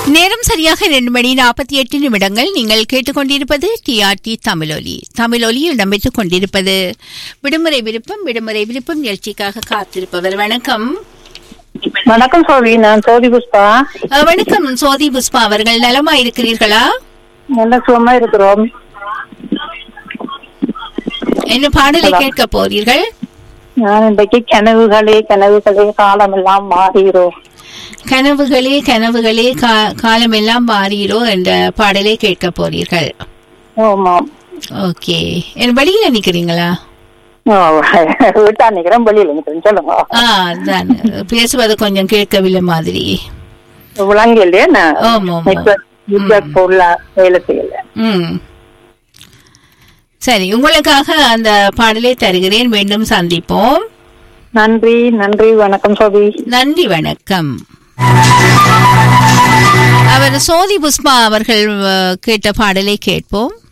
நேரம் சரியாக இரண்டு மணி நாற்பத்தி எட்டு நிமிடங்கள் நீங்கள் கேட்டுக்கொண்டிருப்பது டிஆர்டி தமிழொலி தமிழொலியில் இடம்பெற்றுக் கொண்டிருப்பது விடுமுறை விருப்பம் விடுமுறை விருப்பம் நிகழ்ச்சிக்காக காத்திருப்பவர் வணக்கம் வணக்கம் சோவி நான் சோதி புஷ்பா அஹ், வணக்கம் சோதி புஷ்பா அவர்கள் நலமா இருக்கிறீர்களா நல்ல சுகமா இருக்கிறோம் என்ன பாடலை கேட்க போறீர்கள் நான் இன்றைக்கு கனவுகளே கனவுகளே காலமெல்லாம் மாறுகிறோம் கனவுகளே கனவுகளே கா- காலமெல்லாம் மாறீரோ என்ற பாடலை கேட்க போறீர்கள் ஆமாம் ஓகே என் வழியில நிக்கிறீங்களா ஓ, வீட்டா நிக்கிறேன் வெளியில நிக்கிறேன் சொல்லுங்க ஆ அதான் பேசுவது கொஞ்சம் கேட்கவில்லை மாதிரி விளங்கு இல்லையா நான் ஆமா, ஆமா. நெட்வொர்க் நெட்வொர்க் பொருளா வேலை செய்யல ம் சரி உங்களுக்காக அந்த பாடலை தருகிறேன் மீண்டும் சந்திப்போம் நன்றி நன்றி வணக்கம் சோபி நன்றி வணக்கம் அவர் சோதி புஷ்பா அவர்கள் அஹ், கேட்ட பாடலை கேட்போம்